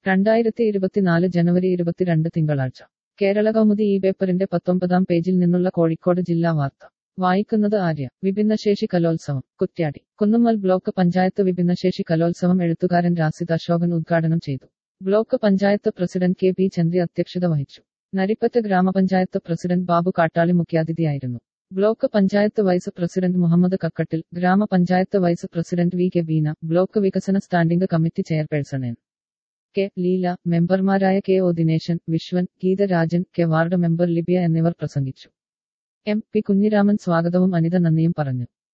രണ്ടായിരത്തി ഇരുപത്തിനാല് ജനുവരി ഇരുപത്തിരണ്ട് തിങ്കളാഴ്ച കേരള കൗമുദി ഈ പേപ്പറിന്റെ പത്തൊമ്പതാം പേജിൽ നിന്നുള്ള കോഴിക്കോട് ജില്ലാ വാർത്ത വായിക്കുന്നത് ആര്യ വിഭിന്നശേഷി കലോത്സവം കുറ്റ്യാടി കുന്നുമ്മൽ ബ്ലോക്ക് പഞ്ചായത്ത് വിഭിന്നശേഷി കലോത്സവം എഴുത്തുകാരൻ രാസിദ് അശോകൻ ഉദ്ഘാടനം ചെയ്തു block panchayat president K P Chandri അധ്യക്ഷത വഹിച്ചു നരിപ്പറ്റ ഗ്രാമപഞ്ചായത്ത് പ്രസിഡന്റ് ബാബു കാട്ടാളി മുഖ്യാതിഥിയായിരുന്നു block panchayat vice president Muhammad Kakkattil ഗ്രാമപഞ്ചായത്ത് vice president V K Beena block വികസന standing committee chairperson N K Leela മെമ്പർമാരായ K O Dineshan Vishwan Geetharajan K ward member Libiya എന്നിവർ പ്രസംഗിച്ചു എം പി കുഞ്ഞിരാമൻ സ്വാഗതവും അനിത നന്ദിയും പറഞ്ഞു